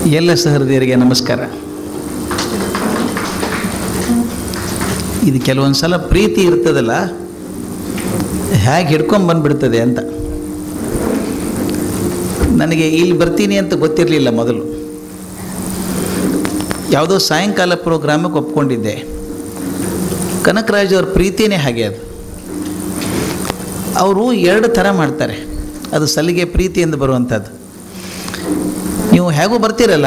ಎಲ್ಲ ಸಹೃದಯರಿಗೆ ನಮಸ್ಕಾರ ಇದು ಕೆಲವೊಂದು ಸಲ ಪ್ರೀತಿ ಇರ್ತದಲ್ಲ ಹೇಗೆ ಹಿಡ್ಕೊಂಡು ಬಂದ್ಬಿಡ್ತದೆ ಅಂತ ನನಗೆ ಇಲ್ಲಿ ಬರ್ತೀನಿ ಅಂತ ಗೊತ್ತಿರಲಿಲ್ಲ ಮೊದಲು ಯಾವುದೋ ಸಾಯಂಕಾಲ ಪ್ರೋಗ್ರಾಮಿಗೆ ಒಪ್ಕೊಂಡಿದ್ದೆ ಕನಕರಾಜ್ ಅವ್ರ ಪ್ರೀತಿನೇ ಹಾಗೆ ಅದು ಅವರು ಎರಡು ಥರ ಮಾಡ್ತಾರೆ ಅದು ಸಲಿಗೆ ಪ್ರೀತಿಯಿಂದ ಬರುವಂಥದ್ದು ನೀವು ಹೇಗೂ ಬರ್ತೀರಲ್ಲ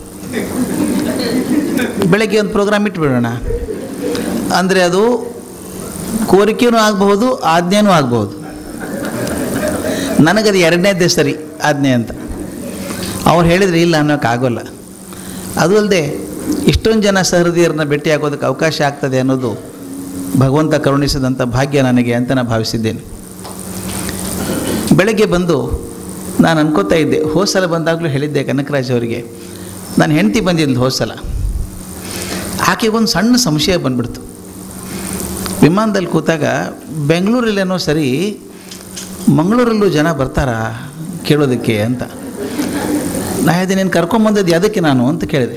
ಬೆಳಗ್ಗೆ ಒಂದು ಪ್ರೋಗ್ರಾಮ್ ಇಟ್ಬಿಡೋಣ ಅಂದರೆ ಅದು ಕೋರಿಕೆಯೂ ಆಗಬಹುದು ಆಜ್ಞೆನೂ ಆಗಬಹುದು ನನಗದು ಎರಡನೇದೇ ಸರಿ ಆಜ್ಞೆ ಅಂತ ಅವ್ರು ಹೇಳಿದರೆ ಇಲ್ಲ ಅನ್ನೋಕ್ಕಾಗೋಲ್ಲ ಅದು ಅಲ್ಲದೆ ಇಷ್ಟೊಂದು ಜನ ಸಹೃದಯರನ್ನ ಭೇಟಿಯಾಗೋದಕ್ಕೆ ಅವಕಾಶ ಆಗ್ತದೆ ಅನ್ನೋದು ಭಗವಂತ ಕರುಣಿಸಿದಂಥ ಭಾಗ್ಯ ನನಗೆ ಅಂತ ನಾನು ಭಾವಿಸಿದ್ದೇನೆ ಬೆಳಗ್ಗೆ ಬಂದು ನಾನು ಅನ್ಕೋತಾ ಇದ್ದೆ ಹೋದ ಸಲ ಬಂದಾಗಲೂ ಹೇಳಿದ್ದೆ ಕನಕರಾಜ್ ಅವರಿಗೆ ನಾನು ಹೆಂಡತಿ ಬಂದಿದ್ದು ಹೋದ ಸಲ ಆಕೆಗೊಂದು ಸಣ್ಣ ಸಂಶಯ ಬಂದ್ಬಿಡ್ತು ವಿಮಾನದಲ್ಲಿ ಕೂತಾಗ ಬೆಂಗಳೂರಲ್ಲೇನೋ ಸರಿ ಮಂಗಳೂರಲ್ಲೂ ಜನ ಬರ್ತಾರಾ ಕೇಳೋದಕ್ಕೆ ಅಂತ ನಾ ಹೇಳಿದೆ ನೀನು ಕರ್ಕೊಂಬಂದದ್ದು ಯಾವುದಕ್ಕೆ ನಾನು ಅಂತ ಕೇಳಿದೆ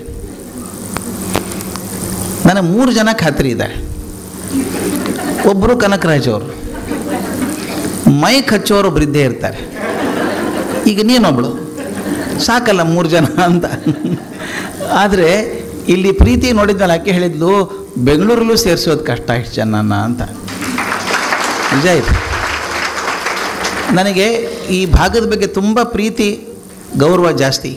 ನನಗೆ ಮೂರು ಜನ ಖಾತ್ರಿ ಇದ್ದಾರೆ ಒಬ್ಬರು ಕನಕರಾಜ್ ಅವರು ಮೈಕ್ ಹಚ್ಚೋರು ಒಬ್ರು ಇದ್ದೇ ಇರ್ತಾರೆ ಈಗ ನೀನೊಬ್ಳು ಸಾಕಲ್ಲ ಮೂರು ಜನ ಅಂತ ಆದರೆ ಇಲ್ಲಿ ಪ್ರೀತಿ ನೋಡಿದ್ಮೇಲೆ ಆಕೆ ಹೇಳಿದ್ಲು ಬೆಂಗಳೂರಲ್ಲೂ ಸೇರಿಸೋದು ಕಷ್ಟ ಇಷ್ಟು ಜನನ ಅಂತ ನಿಜ ಇದು ನನಗೆ ಈ ಭಾಗದ ಬಗ್ಗೆ ತುಂಬ ಪ್ರೀತಿ ಗೌರವ ಜಾಸ್ತಿ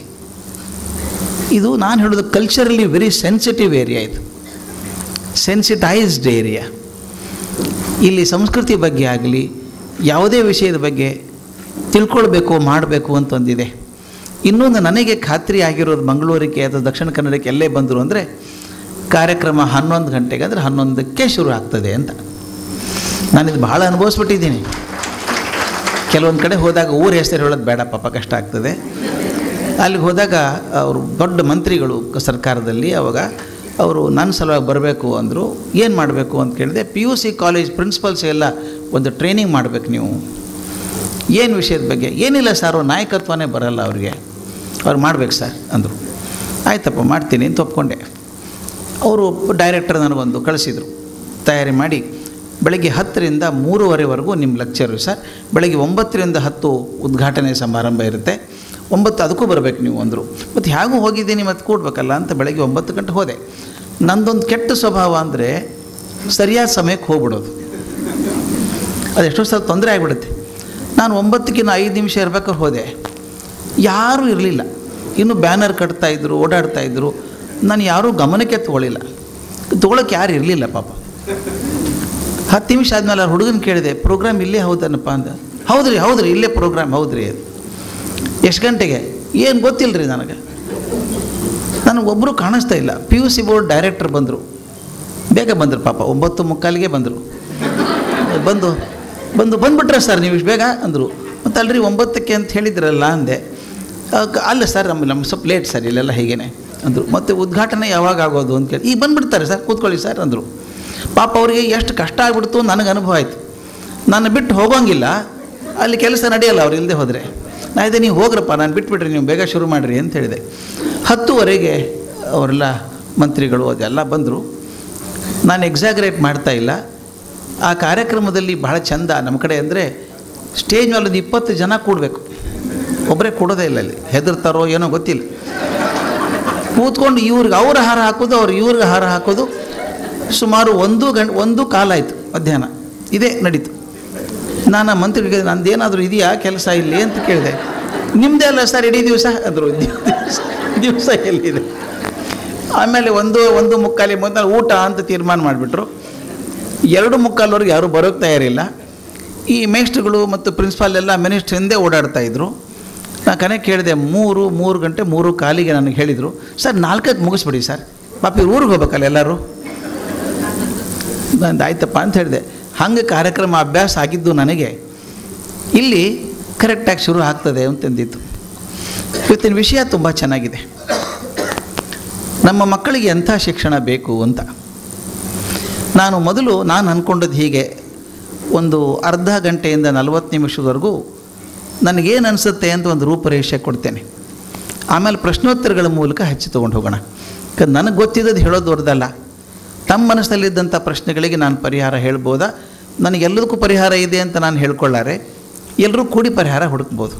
ಇದು ನಾನು ಹೇಳೋದು ಕಲ್ಚರಲಿ ವೆರಿ ಸೆನ್ಸಿಟಿವ್ ಏರಿಯಾ ಇದು ಸೆನ್ಸಿಟೈಸ್ಡ್ ಏರಿಯಾ ಇಲ್ಲಿ ಸಂಸ್ಕೃತಿ ಬಗ್ಗೆ ಆಗಲಿ ಯಾವುದೇ ವಿಷಯದ ಬಗ್ಗೆ ತಿಳ್ಕೊಳ್ಬೇಕು ಮಾಡಬೇಕು ಅಂತ ಒಂದಿದೆ ಇನ್ನೊಂದು ನನಗೆ ಖಾತ್ರಿ ಆಗಿರೋದು ಮಂಗಳೂರಿಗೆ ಅಥವಾ ದಕ್ಷಿಣ ಕನ್ನಡಕ್ಕೆ ಎಲ್ಲೇ ಬಂದರು ಅಂದರೆ ಕಾರ್ಯಕ್ರಮ ಹನ್ನೊಂದು ಗಂಟೆಗೆ ಅಂದರೆ ಹನ್ನೊಂದಕ್ಕೆ ಶುರು ಆಗ್ತದೆ ಅಂತ ನಾನಿದು ಭಾಳ ಅನುಭವಿಸ್ಬಿಟ್ಟಿದ್ದೀನಿ ಕೆಲವೊಂದು ಕಡೆ ಹೋದಾಗ ಊರ ಹೆಸರು ಹೇಳೋದು ಬೇಡ ಪಾಪ ಕಷ್ಟ ಆಗ್ತದೆ ಅಲ್ಲಿಗೆ ಹೋದಾಗ ಅವರು ದೊಡ್ಡ ಮಂತ್ರಿಗಳು ಸರ್ಕಾರದಲ್ಲಿ ಅವಾಗ ಅವರು ನನ್ನ ಸಲುವಾಗಿ ಬರಬೇಕು ಅಂದರು ಏನು ಮಾಡಬೇಕು ಅಂತ ಕೇಳಿದೆ P U C college principals ಎಲ್ಲ ಒಂದು ಟ್ರೈನಿಂಗ್ ಮಾಡಬೇಕು ನೀವು ಏನು ವಿಷಯದ ಬಗ್ಗೆ ಏನಿಲ್ಲ ಸರ್ ಅವ್ರ ನಾಯಕತ್ವನೇ ಬರಲ್ಲ ಅವ್ರಿಗೆ ಅವ್ರು ಮಾಡ್ಬೇಕು ಸರ್ ಅಂದರು ಆಯ್ತಪ್ಪ ಮಾಡ್ತೀನಿ ಅಂತ ಒಪ್ಕೊಂಡೆ ಅವರು ಡೈರೆಕ್ಟರ್ ನನಗೊಂದು ಕಳಿಸಿದರು ತಯಾರಿ ಮಾಡಿ ಬೆಳಗ್ಗೆ ಹತ್ತರಿಂದ ಮೂರುವರೆವರೆಗೂ ನಿಮ್ಮ ಲೆಕ್ಚರು ಸರ್ ಬೆಳಗ್ಗೆ ಒಂಬತ್ತರಿಂದ ಹತ್ತು ಉದ್ಘಾಟನೆ ಸಮಾರಂಭ ಇರುತ್ತೆ ಒಂಬತ್ತು ಅದಕ್ಕೂ ಬರಬೇಕು ನೀವು ಅಂದರು ಮತ್ತು ಹೇಗೂ ಹೋಗಿದ್ದೀನಿ ಮತ್ತು ಕೂಡ್ಬೇಕಲ್ಲ ಅಂತ ಬೆಳಗ್ಗೆ ಒಂಬತ್ತು ಗಂಟೆ ಹೋದೆ ನಂದೊಂದು ಕೆಟ್ಟ ಸ್ವಭಾವ ಅಂದರೆ ಸರಿಯಾದ ಸಮಯಕ್ಕೆ ಹೋಗ್ಬಿಡೋದು ಅದು ಎಷ್ಟೋ ಸಲ ತೊಂದರೆ ಆಗಿಬಿಡುತ್ತೆ ನಾನು ಒಂಬತ್ತಕ್ಕಿಂತ ಐದು ನಿಮಿಷ ಇರ್ಬೇಕಾದ್ರೆ ಹೋದೆ ಯಾರೂ ಇರಲಿಲ್ಲ ಇನ್ನು ಬ್ಯಾನರ್ ಕಟ್ತಾಯಿದ್ರು ಓಡಾಡ್ತಾಯಿದ್ರು ನಾನು ಯಾರೂ ಗಮನಕ್ಕೆ ತೊಗೊಳಿಲ್ಲ ತೊಗೊಳಕ್ಕೆ ಯಾರು ಇರಲಿಲ್ಲ ಪಾಪ ಹತ್ತು ನಿಮಿಷ ಆದಮೇಲೆ ಆ ಹುಡುಗನ ಕೇಳಿದೆ ಪ್ರೋಗ್ರಾಮ್ ಇಲ್ಲೇ ಹೌದನಪ್ಪ ಅಂದ ಹೌದ್ರಿ ಹೌದ್ರಿ ಇಲ್ಲೇ ಪ್ರೋಗ್ರಾಮ್ ಹೌದ್ರಿ ಅದು ಎಷ್ಟು ಗಂಟೆಗೆ ಏನು ಗೊತ್ತಿಲ್ಲ ರೀ ನನಗೆ ನನಗೆ ಒಬ್ಬರು ಕಾಣಿಸ್ತಾ ಇಲ್ಲ P U C board director ಬಂದರು ಬೇಗ ಬಂದರು ಪಾಪ ಒಂಬತ್ತು ಮುಕ್ಕಾಲಿಗೆ ಬಂದರು ಬಂದು ಬಂದು ಬಂದುಬಿಟ್ರೆ ಸರ್ ನೀವು ಇಷ್ಟು ಬೇಗ ಅಂದರು ಮತ್ತು ಅಲ್ರಿ ಒಂಬತ್ತಕ್ಕೆ ಅಂತ ಹೇಳಿದ್ರಲ್ಲ ಅಂದೆ ಅಹ್, ಅಲ್ಲ ಸರ್ ನಮ್ಮ ನಮ್ಮ ಸ್ವಲ್ಪ ಲೇಟ್ ಸರ್ ಇಲ್ಲೆಲ್ಲ ಹೀಗೇನೆ ಅಂದರು ಮತ್ತು ಉದ್ಘಾಟನೆ ಯಾವಾಗ ಆಗೋದು ಅಂತ ಕೇಳಿ ಈಗ ಬಂದುಬಿಡ್ತಾರೆ ಸರ್ ಕೂತ್ಕೊಳ್ಳಿ ಸರ್ ಅಂದರು ಪಾಪ ಅವರಿಗೆ ಎಷ್ಟು ಕಷ್ಟ ಆಗ್ಬಿಡ್ತು ನನಗೆ ಅನುಭವ ಆಯಿತು ನಾನು ಬಿಟ್ಟು ಹೋಗೋಂಗಿಲ್ಲ ಅಲ್ಲಿ ಕೆಲಸ ನಡೆಯಲ್ಲ ಅವ್ರು ಇಲ್ಲದೆ ಹೋದರೆ ನಾ ಇದೆ ನೀವು ಹೋಗ್ರಪ್ಪ ನಾನು ಬಿಟ್ಬಿಟ್ರಿ ನೀವು ಬೇಗ ಶುರು ಮಾಡಿರಿ ಅಂತ ಹೇಳಿದೆ ಹತ್ತುವರೆಗೆ ಅವರೆಲ್ಲ ಮಂತ್ರಿಗಳು ಅದೆಲ್ಲ ಬಂದರು ನಾನು ಎಕ್ಸಾಗ್ರೇಟ್ ಮಾಡ್ತಾ ಇಲ್ಲ ಆ ಕಾರ್ಯಕ್ರಮದಲ್ಲಿ ಬಹಳ ಚಂದ ನಮ್ಮ ಕಡೆ ಅಂದರೆ ಸ್ಟೇಜ್ ಮೇಲೆ ಒಂದು ಇಪ್ಪತ್ತು ಜನ ಕೂಡಬೇಕು ಒಬ್ಬರೇ ಕೊಡೋದೇ ಇಲ್ಲ ಅಲ್ಲಿ ಹೆದರ್ತಾರೋ ಏನೋ ಗೊತ್ತಿಲ್ಲ ಕೂತ್ಕೊಂಡು ಇವ್ರಿಗೆ ಅವ್ರ ಹಾರ ಹಾಕೋದು ಅವ್ರು ಇವ್ರಿಗೆ ಹಾರ ಹಾಕೋದು ಸುಮಾರು ಒಂದು ಗಂಟೆ ಒಂದು ಕಾಲಾಯಿತು ಮಧ್ಯಾಹ್ನ ಇದೇ ನಡೀತು ನಾನು ಆ ಮಂತ್ರಿಗೆ ನಂದೇನಾದರೂ ಇದೆಯಾ ಕೆಲಸ ಇಲ್ಲಿ ಅಂತ ಕೇಳಿದೆ ನಿಮ್ಮದೇ ಅಲ್ಲ ಸರ್ ಇಡೀ ದಿವಸ ಅಂದರು ದಿವಸ ದಿವಸ ಎಲ್ಲಿದೆ ಆಮೇಲೆ ಒಂದು ಒಂದು ಮುಕ್ಕಾಲಿ ಮೊದಲ ಊಟ ಅಂತ ತೀರ್ಮಾನ ಮಾಡಿಬಿಟ್ರು ಎರಡು ಮುಕ್ಕಾಲ್ವರೆಗೆ ಯಾರೂ ಬರೋಕ್ಕೆ ತಯಾರಿಲ್ಲ ಈ ಮೇಸ್ಟ್ರುಗಳು ಮತ್ತು ಪ್ರಿನ್ಸಿಪಾಲ್ ಎಲ್ಲ ಮಿನಿಸ್ಟ್ರ್ ಹಿಂದೆ ಓಡಾಡ್ತಾ ಇದ್ರು ನಾನು ಕನೆ ಕೇಳಿದೆ ಮೂರು ಮೂರು ಗಂಟೆ ಮೂರು ಕಾಲಿಗೆ ನನಗೆ ಹೇಳಿದರು ಸರ್ ನಾಲ್ಕಕ್ಕೆ ಮುಗಿಸ್ಬಿಡಿ ಸರ್ ಪಾಪಿ ಊರಿಗೆ ಹೋಗ್ಬೇಕಲ್ಲ ಎಲ್ಲರೂ ನಂದು ಆಯ್ತಪ್ಪ ಅಂತ ಹೇಳಿದೆ ಹಂಗೆ ಕಾರ್ಯಕ್ರಮ ಅಭ್ಯಾಸ ಆಗಿದ್ದು ನನಗೆ ಇಲ್ಲಿ ಕರೆಕ್ಟಾಗಿ ಶುರು ಆಗ್ತದೆ ಅಂತಂದಿತ್ತು ಇವತ್ತಿನ ವಿಷಯ ತುಂಬ ಚೆನ್ನಾಗಿದೆ ನಮ್ಮ ಮಕ್ಕಳಿಗೆ ಎಂಥ ಶಿಕ್ಷಣ ಬೇಕು ಅಂತ ನಾನು ಮೊದಲು ನಾನು ಅಂದ್ಕೊಂಡದ್ದು ಹೀಗೆ ಒಂದು ಅರ್ಧ ಗಂಟೆಯಿಂದ ನಲವತ್ತು ನಿಮಿಷದವರೆಗೂ ನನಗೇನು ಅನಿಸುತ್ತೆ ಅಂತ ಒಂದು ರೂಪರೇಷೆ ಕೊಡ್ತೇನೆ ಆಮೇಲೆ ಪ್ರಶ್ನೋತ್ತರಗಳ ಮೂಲಕ ಹಚ್ಚಿ ತೊಗೊಂಡು ಹೋಗೋಣ ಯಾಕಂದ್ರೆ ನನಗೆ ಗೊತ್ತಿದ್ದದ್ದು ಹೇಳೋದು ದೊಡ್ಡದಲ್ಲ ತಮ್ಮ ಮನಸ್ಸಲ್ಲಿದ್ದಂಥ ಪ್ರಶ್ನೆಗಳಿಗೆ ನಾನು ಪರಿಹಾರ ಹೇಳ್ಬೋದಾ ನನಗೆಲ್ಲದಕ್ಕೂ ಪರಿಹಾರ ಇದೆ ಅಂತ ನಾನು ಹೇಳ್ಕೊಳ್ಳಾರೆ ಎಲ್ಲರೂ ಕೂಡಿ ಪರಿಹಾರ ಹುಡುಕ್ಬೋದು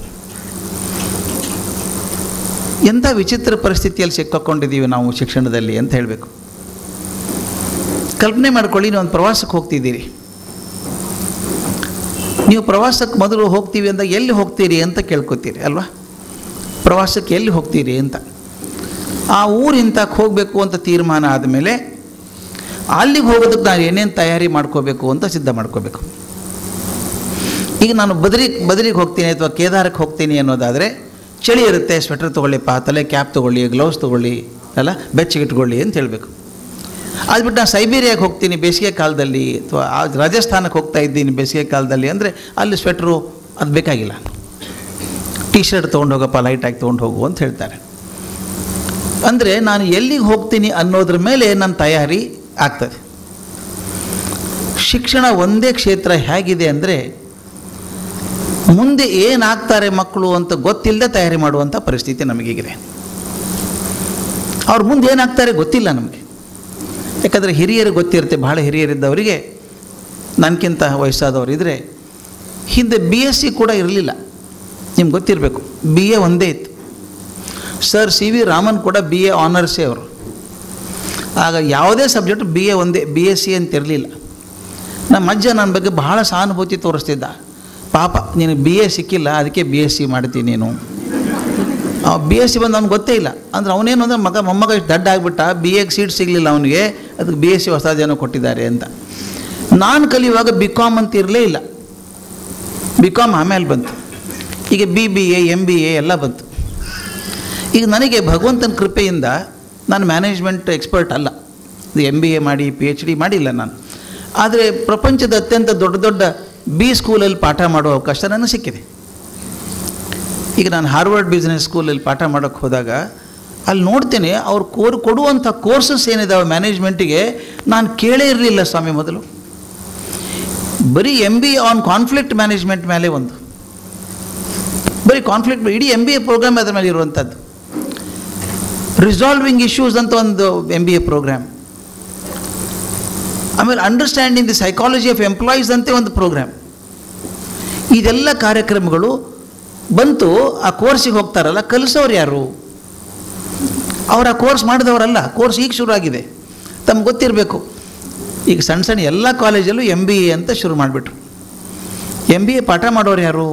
ಎಂಥ ವಿಚಿತ್ರ ಪರಿಸ್ಥಿತಿಯಲ್ಲಿ ಸಿಕ್ಕಾಕೊಂಡಿದ್ದೀವಿ ನಾವು ಶಿಕ್ಷಣದಲ್ಲಿ ಅಂತ ಹೇಳಬೇಕು ಕಲ್ಪನೆ ಮಾಡ್ಕೊಳ್ಳಿ ನೀವು ಒಂದು ಪ್ರವಾಸಕ್ಕೆ ಹೋಗ್ತಿದ್ದೀರಿ ನೀವು ಪ್ರವಾಸಕ್ಕೆ ಮೊದಲು ಹೋಗ್ತೀವಿ ಅಂದಾಗ ಎಲ್ಲಿ ಹೋಗ್ತೀರಿ ಅಂತ ಕೇಳ್ಕೊತೀರಿ ಅಲ್ವಾ ಪ್ರವಾಸಕ್ಕೆ ಎಲ್ಲಿ ಹೋಗ್ತೀರಿ ಅಂತ ಆ ಊರಿಂತಕ್ಕೆ ಹೋಗಬೇಕು ಅಂತ ತೀರ್ಮಾನ ಆದಮೇಲೆ ಅಲ್ಲಿಗೆ ಹೋಗೋದಕ್ಕೆ ನಾನು ಏನೇನು ತಯಾರಿ ಮಾಡ್ಕೋಬೇಕು ಅಂತ ಸಿದ್ಧ ಮಾಡ್ಕೋಬೇಕು ಈಗ ನಾನು ಬದರಿ ಬದರಿಗೆ ಹೋಗ್ತೀನಿ ಅಥವಾ ಕೇದಾರಕ್ಕೆ ಹೋಗ್ತೀನಿ ಅನ್ನೋದಾದರೆ ಚಳಿ ಇರುತ್ತೆ ಸ್ವೆಟರ್ ತೊಗೊಳ್ಳಿಪ್ಪ ತಲೆ ಕ್ಯಾಪ್ ತೊಗೊಳ್ಳಿ ಗ್ಲೌಸ್ ತೊಗೊಳ್ಳಿ ಅಲ್ಲ ಬೆಚ್ಚಗಿಟ್ಕೊಳ್ಳಿ ಅಂತ ಹೇಳಬೇಕು ಅದು ಬಿಟ್ಟು ನಾನು ಸೈಬೀರಿಯಾಗೆ ಹೋಗ್ತೀನಿ ಬೇಸಿಗೆ ಕಾಲದಲ್ಲಿ ಅಥವಾ ಆ ರಾಜಸ್ಥಾನಕ್ಕೆ ಹೋಗ್ತಾ ಇದ್ದೀನಿ ಬೇಸಿಗೆ ಕಾಲದಲ್ಲಿ ಅಂದರೆ ಅಲ್ಲಿ ಸ್ವೆಟ್ರು ಅದು ಬೇಕಾಗಿಲ್ಲ ಟೀ ಶರ್ಟ್ ತೊಗೊಂಡು ಹೋಗಪ್ಪ ಲೈಟಾಗಿ ತೊಗೊಂಡು ಹೋಗು ಅಂತ ಹೇಳ್ತಾರೆ ಅಂದರೆ ನಾನು ಎಲ್ಲಿಗೆ ಹೋಗ್ತೀನಿ ಅನ್ನೋದ್ರ ಮೇಲೆ ನನ್ನ ತಯಾರಿ ಆಗ್ತದೆ ಶಿಕ್ಷಣ ಒಂದೇ ಕ್ಷೇತ್ರ ಹೇಗಿದೆ ಅಂದರೆ ಮುಂದೆ ಏನಾಗ್ತಾರೆ ಮಕ್ಕಳು ಅಂತ ಗೊತ್ತಿಲ್ಲದೆ ತಯಾರಿ ಮಾಡುವಂಥ ಪರಿಸ್ಥಿತಿ ನಮಗೀಗಿದೆ ಅವ್ರು ಮುಂದೆ ಏನಾಗ್ತಾರೆ ಗೊತ್ತಿಲ್ಲ ನಮಗೆ ಯಾಕಂದರೆ ಹಿರಿಯರು ಗೊತ್ತಿರುತ್ತೆ ಭಾಳ ಹಿರಿಯರಿದ್ದವರಿಗೆ ನನಗಿಂತ ವಯಸ್ಸಾದವರು ಇದ್ದರೆ ಹಿಂದೆ ಬಿ ಎಸ್ ಸಿ ಕೂಡ ಇರಲಿಲ್ಲ ನಿಮ್ಗೆ ಗೊತ್ತಿರಬೇಕು ಬಿ ಎ ಒಂದೇ ಇತ್ತು ಸರ್ ಸಿ ವಿ ರಾಮನ್ ಕೂಡ ಬಿ ಎ ಆನರ್ಸೇ ಅವರು ಆಗ ಯಾವುದೇ ಸಬ್ಜೆಕ್ಟ್ ಬಿ ಎ ಒಂದೇ ಬಿ ಎಸ್ ಸಿ ಅಂತ ಇರಲಿಲ್ಲ ನಮ್ಮ ಅಜ್ಜ ನನ್ನ ಬಗ್ಗೆ ಬಹಳ ಸಹಾನುಭೂತಿ ತೋರಿಸ್ತಿದ್ದ ಪಾಪ ನಿನಗೆ ಬಿ ಎ ಸಿಕ್ಕಿಲ್ಲ ಅದಕ್ಕೆ ಬಿ ಎಸ್ ಸಿ ಮಾಡ್ತೀನಿ ನೀನು ಬಿ ಎಸ್ ಸಿ ಬಂದು ಅವ್ನಿಗೆ ಗೊತ್ತೇ ಇಲ್ಲ ಅಂದ್ರೆ ಅವನೇನು ಅಂದರೆ ಮಗ ಮೊಮ್ಮಗ ಇಷ್ಟು ದಡ್ಡ ಆಗಿಬಿಟ್ಟ ಬಿ ಎಗೆ ಸೀಟ್ ಸಿಗಲಿಲ್ಲ ಅವನಿಗೆ ಅದಕ್ಕೆ ಬಿ ಎಸ್ ಸಿ ಹೊಸದೇನೋ ಕೊಟ್ಟಿದ್ದಾರೆ ಅಂತ ನಾನು ಕಲಿಯುವಾಗ ಬಿ ಕಾಮ್ ಅಂತ ಇರಲೇ ಇಲ್ಲ ಬಿ ಕಾಮ್ ಆಮೇಲೆ ಬಂತು ಈಗ B B A M B A ಎಲ್ಲ ಬಂತು ಈಗ ನನಗೆ ಭಗವಂತನ ಕೃಪೆಯಿಂದ ನಾನು ಮ್ಯಾನೇಜ್ಮೆಂಟ್ ಎಕ್ಸ್ಪರ್ಟ್ ಅಲ್ಲ ಎಮ್ ಬಿ ಎ ಮಾಡಿ ಪಿ ಎಚ್ ಡಿ ಮಾಡಿಲ್ಲ ನಾನು ಆದರೆ ಪ್ರಪಂಚದ ಅತ್ಯಂತ ದೊಡ್ಡ ದೊಡ್ಡ ಬಿ ಸ್ಕೂಲಲ್ಲಿ ಪಾಠ ಮಾಡೋ ಅವಕಾಶ ನನಗೆ ಸಿಕ್ಕಿದೆ ಈಗ ನಾನು ಹಾರ್ವರ್ಡ್ ಬಿಸ್ನೆಸ್ ಸ್ಕೂಲಲ್ಲಿ ಪಾಠ ಮಾಡೋಕ್ಕೆ ಹೋದಾಗ ಅಲ್ಲಿ ನೋಡ್ತೇನೆ ಅವ್ರು ಕೋರ್ ಕೊಡುವಂಥ ಕೋರ್ಸಸ್ ಏನಿದಾವೆ ಮ್ಯಾನೇಜ್ಮೆಂಟಿಗೆ ನಾನು ಕೇಳೇ ಇರಲಿಲ್ಲ ಸ್ವಾಮಿ ಮೊದಲು ಬರೀ M B on conflict management ಮೇಲೆ ಒಂದು ಬರೀ ಕಾನ್ಫ್ಲಿಕ್ಟ್ ಇಡೀ ಎಮ್ ಬಿ ಎ ಪ್ರೋಗ್ರಾಮ್ ಅದರ ಮೇಲೆ ಇರುವಂಥದ್ದು ರಿಸಾಲ್ವಿಂಗ್ ಇಶ್ಯೂಸ್ ಅಂತ ಒಂದು ಎಮ್ ಬಿ ಎ ಪ್ರೋಗ್ರಾಮ್ ಆಮೇಲೆ understanding the psychology of employees ಅಂತೆ ಒಂದು ಪ್ರೋಗ್ರಾಮ್ ಇದೆಲ್ಲ ಕಾರ್ಯಕ್ರಮಗಳು ಬಂತು ಆ ಕೋರ್ಸಿಗೆ ಹೋಗ್ತಾರಲ್ಲ ಕಲಿಸೋರು ಯಾರು ಅವ್ರು ಆ ಕೋರ್ಸ್ ಮಾಡಿದವರಲ್ಲ ಕೋರ್ಸ್ ಈಗ ಶುರು ಆಗಿದೆ ತಮ್ಗೆ ಗೊತ್ತಿರಬೇಕು ಈಗ ಸಣ್ಣ ಸಣ್ಣ ಎಲ್ಲ ಕಾಲೇಜಲ್ಲೂ ಎಮ್ ಬಿ ಎ ಅಂತ ಶುರು ಮಾಡಿಬಿಟ್ರು ಎಮ್ ಬಿ ಎ ಪಾಠ ಮಾಡೋರು ಯಾರು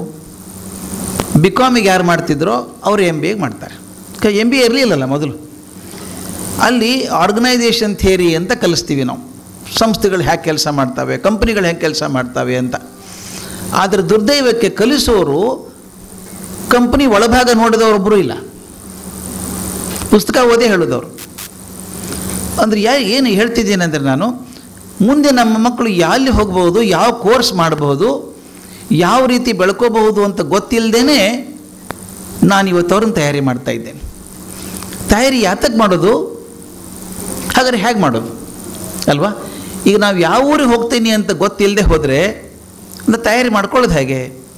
ಬಿ ಕಾಮಿಗೆ ಯಾರು ಮಾಡ್ತಿದ್ರೋ ಅವರು ಎಮ್ ಬಿ ಎಗೆ ಮಾಡ್ತಾರೆ ಎಮ್ ಬಿ ಎ ಇರಲಿಲ್ಲಲ್ಲ ಮೊದಲು ಅಲ್ಲಿ ಆರ್ಗನೈಸೇಷನ್ ಥಿಯರಿ ಅಂತ ಕಲಿಸ್ತೀವಿ ನಾವು ಸಂಸ್ಥೆಗಳು ಹೇಗೆ ಕೆಲಸ ಮಾಡ್ತವೆ ಕಂಪ್ನಿಗಳು ಹೇಗೆ ಕೆಲಸ ಮಾಡ್ತವೆ ಅಂತ ಆದರೆ ದುರ್ದೈವಕ್ಕೆ ಕಲಿಸೋರು ಕಂಪ್ನಿ ಒಳಭಾಗ ನೋಡಿದವರೊಬ್ಬರು ಇಲ್ಲ ಪುಸ್ತಕ ಓದೇ ಹೇಳೋದವರು ಅಂದರೆ ಯಾ ಏನು ಹೇಳ್ತಿದ್ದೀನಿ ಅಂದರೆ ನಾನು ಮುಂದೆ ನಮ್ಮ ಮಕ್ಕಳು ಎಲ್ಲಿ ಹೋಗ್ಬೋದು ಯಾವ ಕೋರ್ಸ್ ಮಾಡಬಹುದು ಯಾವ ರೀತಿ ಬೆಳ್ಕೋಬಹುದು ಅಂತ ಗೊತ್ತಿಲ್ಲದೇ ನಾನು ಇವತ್ತು ಅವ್ರನ್ನ ತಯಾರಿ ಮಾಡ್ತಾ ಇದ್ದೇನೆ ತಯಾರಿ ಯಾತಕ್ಕೆ ಮಾಡೋದು ಹಾಗಾದ್ರೆ ಹೇಗೆ ಮಾಡೋದು ಅಲ್ವಾ ಈಗ ನಾವು ಯಾವ ಊರಿಗೆ ಹೋಗ್ತೀನಿ ಅಂತ ಗೊತ್ತಿಲ್ಲದೆ ಹೋದರೆ ಅಂದ್ರೆ ತಯಾರಿ ಮಾಡ್ಕೊಳ್ಳೋದು ಹೇಗೆ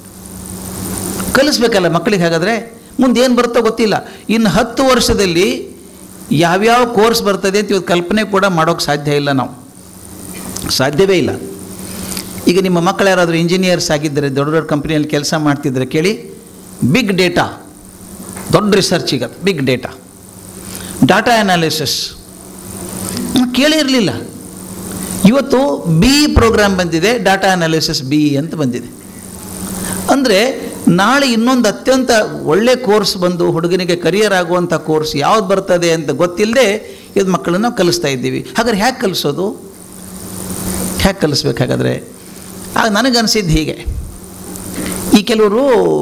ಕಲಿಸ್ಬೇಕಲ್ಲ ಮಕ್ಕಳಿಗೆ ಹಾಗಾದರೆ ಮುಂದೆ ಏನು ಬರುತ್ತೋ ಗೊತ್ತಿಲ್ಲ ಇನ್ನು ಹತ್ತು ವರ್ಷದಲ್ಲಿ ಯಾವ್ಯಾವ ಕೋರ್ಸ್ ಬರ್ತದೆ ಅಂತ ಇವತ್ತು ಕಲ್ಪನೆ ಕೂಡ ಮಾಡೋಕ್ಕೆ ಸಾಧ್ಯ ಇಲ್ಲ ನಾವು ಸಾಧ್ಯವೇ ಇಲ್ಲ ಈಗ ನಿಮ್ಮ ಮಕ್ಕಳು ಯಾರಾದರೂ ಇಂಜಿನಿಯರ್ಸ್ ಆಗಿದ್ದರೆ ದೊಡ್ಡ ದೊಡ್ಡ ಕಂಪ್ನಿಯಲ್ಲಿ ಕೆಲಸ ಮಾಡ್ತಿದ್ರೆ ಕೇಳಿ ಬಿಗ್ ಡೇಟಾ ದೊಡ್ಡ ರಿಸರ್ಚ್ ಈಗ ಬಿಗ್ ಡೇಟಾ ಡಾಟಾ ಅನಾಲಿಸಿಸ್ ಕೇಳೇ ಇರಲಿಲ್ಲ ಇವತ್ತು ಬಿ ಇ ಪ್ರೋಗ್ರಾಮ್ ಬಂದಿದೆ ಡಾಟಾ ಅನಾಲಿಸಿಸ್ ಬಿ ಇ ಅಂತ ಬಂದಿದೆ ಅಂದರೆ ನಾಳೆ ಇನ್ನೊಂದು ಅತ್ಯಂತ ಒಳ್ಳೆ ಕೋರ್ಸ್ ಬಂದು ಹುಡುಗನಿಗೆ ಕರಿಯರ್ ಆಗುವಂಥ ಕೋರ್ಸ್ ಯಾವ್ದು ಬರ್ತದೆ ಅಂತ ಗೊತ್ತಿಲ್ಲದೆ ಇದು ಮಕ್ಕಳನ್ನು ಕಲಿಸ್ತಾ ಇದ್ದೀವಿ ಹಾಗಾದ್ರೆ ಹೇಗೆ ಕಲಿಸೋದು ಹೇಗೆ ಕಲಿಸ್ಬೇಕು ಹಾಗಾದರೆ ಆಗ ನನಗನ್ಸಿದ್ದು ಹೀಗೆ ಈ ಕೆಲವರು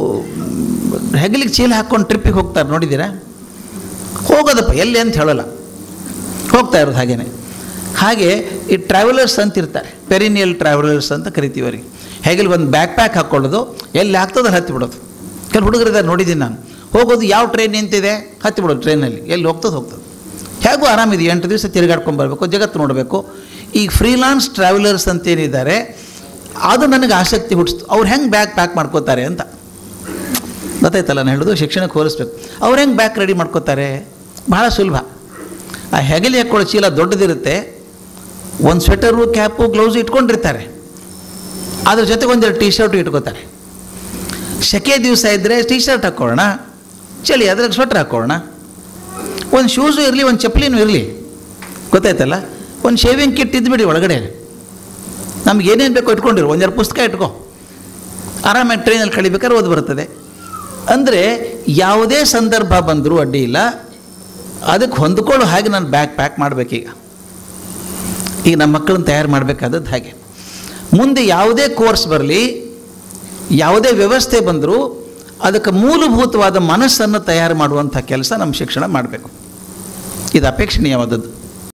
ಹೆಗಲಿಗೆ ಚೀಲ ಹಾಕ್ಕೊಂಡು ಟ್ರಿಪ್ಪಿಗೆ ಹೋಗ್ತಾರೆ ನೋಡಿದ್ದೀರಾ ಹೋಗೋದಪ್ಪ ಎಲ್ಲಿ ಅಂತ ಹೇಳೋಲ್ಲ ಹೋಗ್ತಾ ಇರೋದು ಹಾಗೇನೆ ಹಾಗೆ ಈ ಟ್ರಾವೆಲರ್ಸ್ ಅಂತ ಇರ್ತಾರೆ ಪೆರಿನಿಯಲ್ ಟ್ರಾವೆಲರ್ಸ್ ಅಂತ ಕರಿತೀವಿ ಅವರಿಗೆ ಹೇಗೆ ಒಂದು ಬ್ಯಾಕ್ ಪ್ಯಾಕ್ ಹಾಕ್ಕೊಳ್ಳೋದು ಎಲ್ಲಿ ಆಗ್ತದೆ ಹತ್ತಿ ಬಿಡೋದು ಕೆಲವು ಹುಡುಗರಿದ್ದಾರೆ ನೋಡಿದ್ದೀನಿ ನಾನು ಹೋಗೋದು ಯಾವ ಟ್ರೈನ್ ನಿಂತಿದೆ ಹತ್ತಿ ಬಿಡೋದು ಟ್ರೈನಲ್ಲಿ ಎಲ್ಲಿ ಹೋಗ್ತದೆ ಹೋಗ್ತದೆ ಹೇಗೂ ಆರಾಮಿದೆ ಎಂಟು ದಿವಸ ತಿರುಗಾಡ್ಕೊಂಡು ಬರಬೇಕು ಜಗತ್ತು ನೋಡಬೇಕು ಈಗ ಫ್ರೀಲಾನ್ಸ್ ಟ್ರಾವೆಲರ್ಸ್ ಅಂತೇನಿದ್ದಾರೆ ಅದು ನನಗೆ ಆಸಕ್ತಿ ಹುಟ್ಟಿಸ್ತು ಅವ್ರು ಹೆಂಗೆ ಬ್ಯಾಗ್ ಪ್ಯಾಕ್ ಮಾಡ್ಕೋತಾರೆ ಅಂತ ಗೊತ್ತಾಯ್ತಲ್ಲ ನಾನು ಹೇಳೋದು ಶಿಕ್ಷಣಕ್ಕೆ ಹೋಲಿಸ್ಬೇಕು ಅವ್ರು ಹೆಂಗೆ ಬ್ಯಾಗ್ ರೆಡಿ ಮಾಡ್ಕೋತಾರೆ ಭಾಳ ಸುಲಭ ಆ ಹೆಗಲಿ ಹಾಕ್ಕೊಳ್ಳೋ ಚೀಲ ದೊಡ್ಡದಿರುತ್ತೆ ಒಂದು ಸ್ವೆಟರು ಕ್ಯಾಪು ಗ್ಲೌಸ್ ಇಟ್ಕೊಂಡಿರ್ತಾರೆ ಅದ್ರ ಜೊತೆಗೆ ಒಂದೆರಡು ಟೀ ಶರ್ಟು ಇಟ್ಕೋತಾರೆ ಸೆಕೆ ದಿವಸ ಇದ್ದರೆ ಟೀ ಶರ್ಟ್ ಹಾಕ್ಕೊಳ್ಳೋಣ ಚಳಿ ಅದ್ರಾಗ ಸ್ವೆಟ್ರ್ ಹಾಕ್ಕೊಳ್ಳೋಣ ಒಂದು ಶೂಸು ಇರಲಿ ಒಂದು ಚಪ್ಪಲಿನೂ ಇರಲಿ ಗೊತ್ತಾಯ್ತಲ್ಲ ಒಂದು ಶೇವಿಂಗ್ ಕಿಟ್ ಇದ್ಬಿಡಿ ಒಳಗಡೆ ನಮ್ಗೆ ಏನೇನು ಬೇಕೋ ಇಟ್ಕೊಂಡಿರು ಒಂದೆರಡು ಪುಸ್ತಕ ಇಟ್ಕೋ ಆರಾಮಾಗಿ ಟ್ರೈನಲ್ಲಿ ಕಳಿಬೇಕಾದ್ರೆ ಓದಿ ಬರ್ತದೆ ಅಂದರೆ ಯಾವುದೇ ಸಂದರ್ಭ ಬಂದರೂ ಅಡ್ಡಿ ಇಲ್ಲ ಅದಕ್ಕೆ ಹೊಂದ್ಕೊಳ್ಳೋ ಹಾಗೆ ನಾನು ಬ್ಯಾಗ್ ಪ್ಯಾಕ್ ಮಾಡಬೇಕೀಗ ಈಗ ನಮ್ಮ ಮಕ್ಕಳನ್ನ ತಯಾರು ಮಾಡಬೇಕಾದದ್ದು ಹಾಗೆ ಮುಂದೆ ಯಾವುದೇ ಕೋರ್ಸ್ ಬರಲಿ ಯಾವುದೇ ವ್ಯವಸ್ಥೆ ಬಂದರೂ ಅದಕ್ಕೆ ಮೂಲಭೂತವಾದ ಮನಸ್ಸನ್ನು ತಯಾರು ಮಾಡುವಂಥ ಕೆಲಸ ನಮ್ಮ ಶಿಕ್ಷಣ ಮಾಡಬೇಕು ಇದು ಅಪೇಕ್ಷಣೀಯವಾದದ್ದು